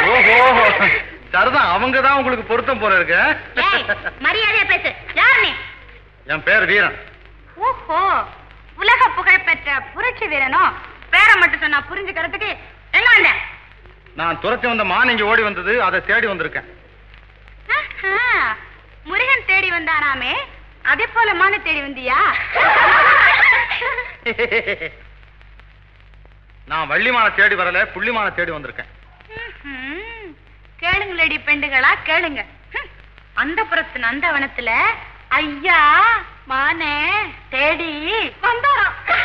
ஓஹோ சரிதான் அவங்க தான் உங்களுக்கு பொருத்தம் போல இருக்கு ஏய், மரியாதையா பேசு யார் நீ என் பேர் வீரன் ஓஹோ உலக புகழ் பெற்ற புரட்சி வீரனோ பேரை மட்டும் சொன்னா புரிஞ்சுக்கிறதுக்கு எங்க வந்த நான் துரத்தி வந்த மான் இங்க ஓடி வந்தது அதை தேடி வந்திருக்கேன் ஆஹா, முருகன் தேடி வந்தானாமே அதே போல மான தேடி வந்தியா நான் வள்ளிமான தேடி வரல புள்ளிமான தேடி வந்திருக்கேன் ம்ஹும். கேளுங்களேடி பெண்டுகளா கேளுங்க ஹம். அந்த புறத்து நந்தவனத்துல ஐயா மானே தேடி வந்தாராம்